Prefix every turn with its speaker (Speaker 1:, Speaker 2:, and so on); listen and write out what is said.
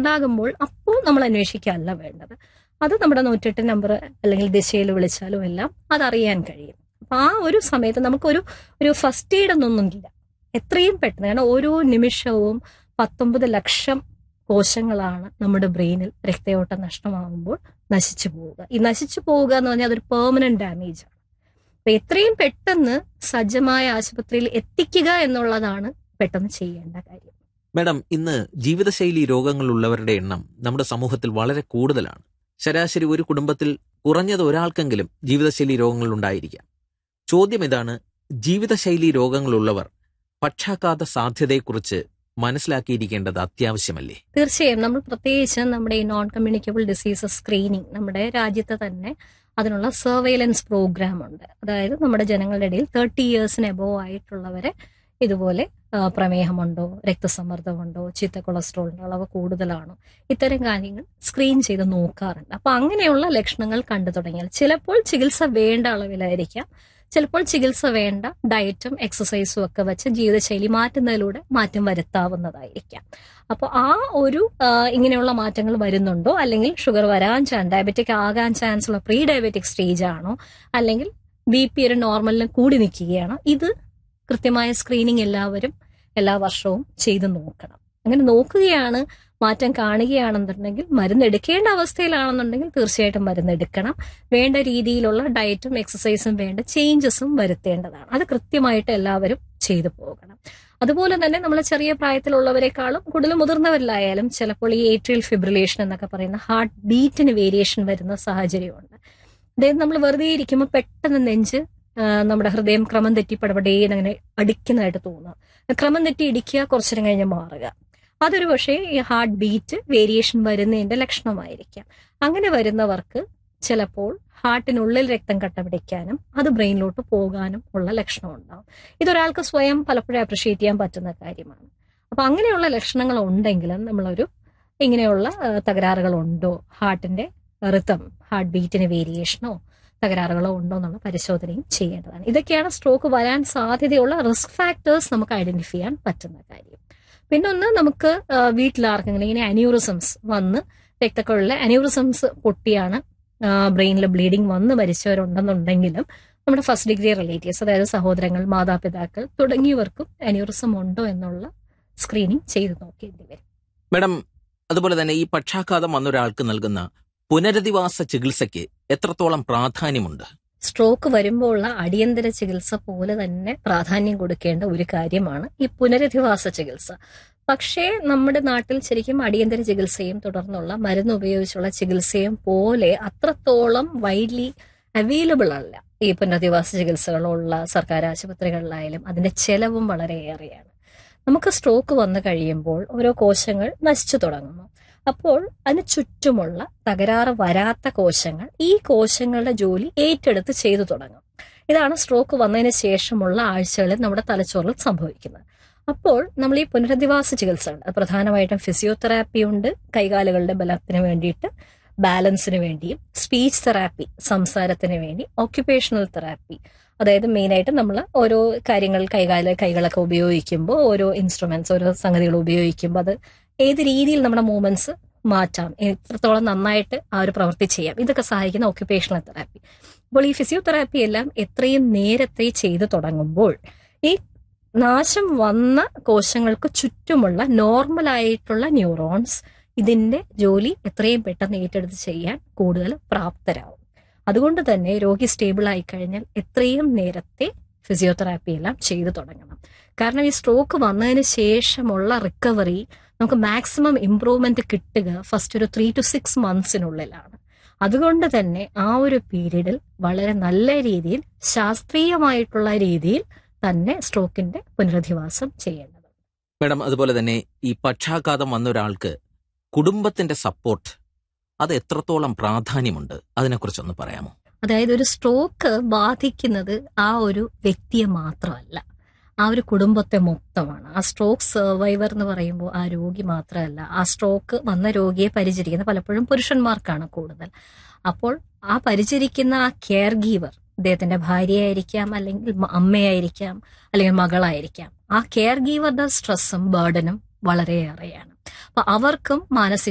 Speaker 1: ഉണ്ടാകുമ്പോൾ അപ്പോൾ നമ്മൾ അന്വേഷിക്കുകയല്ല വേണ്ടത് അത് നമ്മുടെ നൂറ്റെട്ട് നമ്പർ അല്ലെങ്കിൽ ദിശയിൽ വിളിച്ചാലും എല്ലാം അതറിയാൻ കഴിയും അപ്പൊ ആ ഒരു സമയത്ത് നമുക്കൊരു ഒരു ഫസ്റ്റ് എയ്ഡ് ഒന്നൊന്നുമില്ല എത്രയും പെട്ടെന്ന് കാരണം ഓരോ നിമിഷവും പത്തൊമ്പത് ലക്ഷം കോശങ്ങളാണ് നമ്മുടെ ബ്രെയിനിൽ രക്തയോട്ടം നഷ്ടമാകുമ്പോൾ നശിച്ചു പോവുക ഈ നശിച്ചു പോവുക എന്ന് പറഞ്ഞാൽ അതൊരു പെർമനന്റ് ഡാമേജ് ആണ് അപ്പൊ എത്രയും പെട്ടെന്ന് സജ്ജമായ ആശുപത്രിയിൽ എത്തിക്കുക എന്നുള്ളതാണ് പെട്ടെന്ന് ചെയ്യേണ്ട കാര്യം
Speaker 2: മാഡം ഇന്ന് ജീവിതശൈലി രോഗങ്ങളുള്ളവരുടെ എണ്ണം നമ്മുടെ സമൂഹത്തിൽ വളരെ കൂടുതലാണ് ശരാശരി ഒരു കുടുംബത്തിൽ കുറഞ്ഞത് ഒരാൾക്കെങ്കിലും ജീവിതശൈലി രോഗങ്ങൾ ഉണ്ടായിരിക്കാം ചോദ്യം ഇതാണ് ജീവിതശൈലി രോഗങ്ങളുള്ളവർ പക്ഷാഘാത സാധ്യതയെക്കുറിച്ച് മനസ്സിലാക്കിയിരിക്കേണ്ടത് അത്യാവശ്യമല്ലേ
Speaker 1: തീർച്ചയായും നമ്മൾ പ്രത്യേകിച്ച് നമ്മുടെ ഈ നോൺ കമ്മ്യൂണിക്കബിൾ ഡിസീസസ് സ്ക്രീനിങ് നമ്മുടെ രാജ്യത്ത് തന്നെ അതിനുള്ള സർവൈലൻസ് പ്രോഗ്രാം ഉണ്ട് അതായത് നമ്മുടെ ജനങ്ങളുടെ ഇടയിൽ തേർട്ടി ഇയേഴ്സിന് എബോവ് ആയിട്ടുള്ളവരെ ഇതുപോലെ ആ, പ്രമേഹമുണ്ടോ രക്തസമ്മർദ്ദമുണ്ടോ ചിത്ത കൊളസ്ട്രോളിന്റെ അളവ് കൂടുതലാണോ ഇത്തരം കാര്യങ്ങൾ സ്ക്രീൻ ചെയ്ത് നോക്കാറുണ്ട് അപ്പൊ അങ്ങനെയുള്ള ലക്ഷണങ്ങൾ കണ്ടു തുടങ്ങിയാൽ ചിലപ്പോൾ ചികിത്സ വേണ്ട അളവിലായിരിക്കാം ചിലപ്പോൾ ചികിത്സ വേണ്ട ഡയറ്റും എക്സസൈസും ഒക്കെ വെച്ച് ജീവിതശൈലി മാറ്റുന്നതിലൂടെ മാറ്റം വരുത്താവുന്നതായിരിക്കാം അപ്പോൾ ആ ഒരു ആ, ഇങ്ങനെയുള്ള മാറ്റങ്ങൾ വരുന്നുണ്ടോ അല്ലെങ്കിൽ ഷുഗർ വരാൻ ചാൻസ് ഡയബറ്റിക് ആകാൻ ചാൻസ് ഉള്ള പ്രീ ഡയബറ്റിക് സ്റ്റേജ് ആണോ അല്ലെങ്കിൽ ബി പി ഒരു നോർമലിന് കൂടി നിൽക്കുകയാണോ ഇത് കൃത്യമായ സ്ക്രീനിങ് എല്ലാവരും എല്ലാ വർഷവും ചെയ്ത് നോക്കണം അങ്ങനെ നോക്കുകയാണ് മാറ്റം കാണുകയാണെന്നുണ്ടെങ്കിൽ മരുന്ന് എടുക്കേണ്ട അവസ്ഥയിലാണെന്നുണ്ടെങ്കിൽ തീർച്ചയായിട്ടും മരുന്ന് എടുക്കണം വേണ്ട രീതിയിലുള്ള ഡയറ്റും എക്സസൈസും വേണ്ട ചേഞ്ചസും വരുത്തേണ്ടതാണ് അത് കൃത്യമായിട്ട് എല്ലാവരും ചെയ്തു പോകണം അതുപോലെ തന്നെ നമ്മൾ ചെറിയ പ്രായത്തിലുള്ളവരെക്കാളും കൂടുതൽ മുതിർന്നവരിലായാലും ചിലപ്പോൾ ഈ ഏട്രിയൽ ഫിബ്രിലേഷൻ എന്നൊക്കെ പറയുന്ന ഹാർട്ട് ബീറ്റിന് വേരിയേഷൻ വരുന്ന സാഹചര്യമുണ്ട് അതായത് നമ്മൾ വെറുതെ ഇരിക്കുമ്പോൾ പെട്ടെന്ന് നെഞ്ച് ആ, നമ്മുടെ ഹൃദയം ക്രമം തെറ്റി പടപടേന്ന് അങ്ങനെ അടിക്കുന്നതായിട്ട് തോന്നുക ക്രമം തെറ്റി ഇടിക്കുക കുറച്ചു കഴിഞ്ഞ് മാറുക അതൊരു പക്ഷേ ഈ ഹാർട്ട് ബീറ്റ് വേരിയേഷൻ വരുന്നതിന്റെ ലക്ഷണമായിരിക്കാം അങ്ങനെ വരുന്നവർക്ക് ചിലപ്പോൾ ഹാർട്ടിനുള്ളിൽ രക്തം കട്ട പിടിക്കാനും അത് ബ്രെയിനിലോട്ട് പോകാനും ഉള്ള ലക്ഷണം ഉണ്ടാവും ഇതൊരാൾക്ക് സ്വയം പലപ്പോഴും അപ്രിഷിയേറ്റ് ചെയ്യാൻ പറ്റുന്ന കാര്യമാണ് അപ്പൊ അങ്ങനെയുള്ള ലക്ഷണങ്ങൾ ഉണ്ടെങ്കിലും നമ്മളൊരു ഇങ്ങനെയുള്ള ആ, തകരാറുകളുണ്ടോ ഹാർട്ടിന്റെ റിതം ഹാർട്ട് ബീറ്റിന് വേരിയേഷനോ തകരാറുകളോ ഉണ്ടോ എന്നുള്ള പരിശോധനയും ചെയ്യേണ്ടതാണ് ഇതൊക്കെയാണ് സ്ട്രോക്ക് വരാൻ സാധ്യതയുള്ള റിസ്ക് ഫാക്ടേഴ്സ് നമുക്ക് ഐഡന്റിഫൈ ചെയ്യാൻ പറ്റുന്ന കാര്യം പിന്നെ ഒന്ന് നമുക്ക് ആ, വീട്ടിലാർക്കെങ്കിലും ഇങ്ങനെ അന്യൂറിസംസ് വന്ന് രക്തക്കുഴലിലെ അന്യൂറിസംസ് പൊട്ടിയാണ് ബ്രെയിനിൽ ബ്ലീഡിങ് വന്ന് മരിച്ചവരുണ്ടെന്നുണ്ടെങ്കിലും നമ്മുടെ ഫസ്റ്റ് ഡിഗ്രി റിലേറ്റീവ്സ് അതായത് സഹോദരങ്ങൾ മാതാപിതാക്കൾ തുടങ്ങിയവർക്കും അന്യൂറിസം ഉണ്ടോ എന്നുള്ള സ്ക്രീനിങ് ചെയ്ത് നോക്കേണ്ടി വരും
Speaker 2: മാഡം അതുപോലെ തന്നെ ഈ പക്ഷാഘാതം വന്നൊരാൾക്ക് നൽകുന്ന പുനരധിവാസ ചികിത്സയ്ക്ക് എത്രത്തോളം പ്രാധാന്യമുണ്ട്
Speaker 1: സ്ട്രോക്ക് വരുമ്പോൾ ഉള്ള അടിയന്തര ചികിത്സ പോലെ തന്നെ പ്രാധാന്യം കൊടുക്കേണ്ട ഒരു കാര്യമാണ് ഈ പുനരധിവാസ ചികിത്സ പക്ഷേ നമ്മുടെ നാട്ടിൽ ശരിക്കും അടിയന്തര ചികിത്സയും തുടർന്നുള്ള മരുന്ന് ഉപയോഗിച്ചുള്ള ചികിത്സയും പോലെ അത്രത്തോളം വൈഡ്ലി അവൈലബിൾ അല്ല ഈ പുനരധിവാസ ചികിത്സകളുള്ള സർക്കാർ ആശുപത്രികളിലായാലും അതിന്റെ ചെലവും വളരെയേറെയാണ് നമുക്ക് സ്ട്രോക്ക് വന്നു കഴിയുമ്പോൾ ഓരോ കോശങ്ങൾ നശിച്ചു തുടങ്ങുന്നു അപ്പോൾ അതിന് ചുറ്റുമുള്ള തകരാറ് വരാത്ത കോശങ്ങൾ ഈ കോശങ്ങളുടെ ജോലി ഏറ്റെടുത്ത് ചെയ്തു തുടങ്ങും ഇതാണ് സ്ട്രോക്ക് വന്നതിന് ശേഷമുള്ള ആഴ്ചകളിൽ നമ്മുടെ തലച്ചോറിൽ സംഭവിക്കുന്നത് അപ്പോൾ നമ്മൾ ഈ പുനരധിവാസ ചികിത്സ ഉണ്ട് അത് പ്രധാനമായിട്ടും ഫിസിയോതെറാപ്പി ഉണ്ട് കൈകാലുകളുടെ ബലത്തിന് വേണ്ടിയിട്ട് ബാലൻസിന് വേണ്ടിയും സ്പീച്ച് തെറാപ്പി സംസാരത്തിന് വേണ്ടി ഓക്യുപേഷണൽ തെറാപ്പി അതായത് മെയിനായിട്ട് നമ്മൾ ഓരോ കാര്യങ്ങൾ കൈകാല കൈകളൊക്കെ ഉപയോഗിക്കുമ്പോൾ ഓരോ ഇൻസ്ട്രുമെന്റ്സ് ഓരോ സംഗതികൾ ഉപയോഗിക്കുമ്പോൾ അത് ഏത് രീതിയിൽ നമ്മുടെ മൂവ്മെന്റ്സ് മാറ്റാം എത്രത്തോളം നന്നായിട്ട് ആ ഒരു പ്രവൃത്തി ചെയ്യാം ഇതൊക്കെ സഹായിക്കുന്ന ഓക്യുപേഷണൽ തെറാപ്പി അപ്പോൾ ഈ ഫിസിയോതെറാപ്പി എല്ലാം എത്രയും നേരത്തെ ചെയ്തു തുടങ്ങുമ്പോൾ ഈ നാശം വന്ന കോശങ്ങൾക്ക് ചുറ്റുമുള്ള നോർമൽ ആയിട്ടുള്ള ന്യൂറോൺസ് ഇതിന്റെ ജോലി എത്രയും പെട്ടെന്ന് ഏറ്റെടുത്ത് ചെയ്യാൻ കൂടുതൽ പ്രാപ്തരാകും അതുകൊണ്ട് തന്നെ രോഗി സ്റ്റേബിൾ ആയി കഴിഞ്ഞാൽ എത്രയും നേരത്തെ ഫിസിയോതെറാപ്പി എല്ലാം ചെയ്തു തുടങ്ങണം കാരണം ഈ സ്ട്രോക്ക് വന്നതിന് ശേഷമുള്ള റിക്കവറി നമുക്ക് മാക്സിമം ഇംപ്രൂവ്മെന്റ് കിട്ടുക ഫസ്റ്റ് ഒരു ത്രീ ടു സിക്സ് മന്ത്സിനുള്ളിലാണ് അതുകൊണ്ട് തന്നെ ആ ഒരു പീരീഡിൽ വളരെ നല്ല രീതിയിൽ ശാസ്ത്രീയമായിട്ടുള്ള രീതിയിൽ തന്നെ സ്ട്രോക്കിന്റെ പുനരധിവാസം ചെയ്യേണ്ടത്
Speaker 2: മാഡം അതുപോലെ തന്നെ ഈ പക്ഷാഘാതം വന്ന ഒരാൾക്ക് കുടുംബത്തിന്റെ സപ്പോർട്ട് അത് എത്രത്തോളം പ്രാധാന്യമുണ്ട് അതിനെക്കുറിച്ചൊന്ന് പറയാമോ
Speaker 1: അതായത് ഒരു സ്ട്രോക്ക് ബാധിക്കുന്നത് ആ ഒരു വ്യക്തിയെ മാത്രമല്ല ആ ഒരു കുടുംബത്തെ മൊത്തമാണ് ആ സ്ട്രോക്ക് സർവൈവർ എന്ന് പറയുമ്പോൾ ആ രോഗി മാത്രമല്ല ആ സ്ട്രോക്ക് വന്ന രോഗിയെ പരിചരിക്കുന്ന പലപ്പോഴും പുരുഷന്മാർക്കാണ് കൂടുതൽ അപ്പോൾ ആ പരിചരിക്കുന്ന ആ കെയർ ഗീവർ അദ്ദേഹത്തിന്റെ ഭാര്യയായിരിക്കാം അല്ലെങ്കിൽ മ- അമ്മയായിരിക്കാം അല്ലെങ്കിൽ മകളായിരിക്കാം ആ കെയർ ഗീവറുടെ സ്ട്രെസ്സും ബേർഡനും വളരെയേറെയാണ് അപ്പൊ അവർക്കും മാനസിക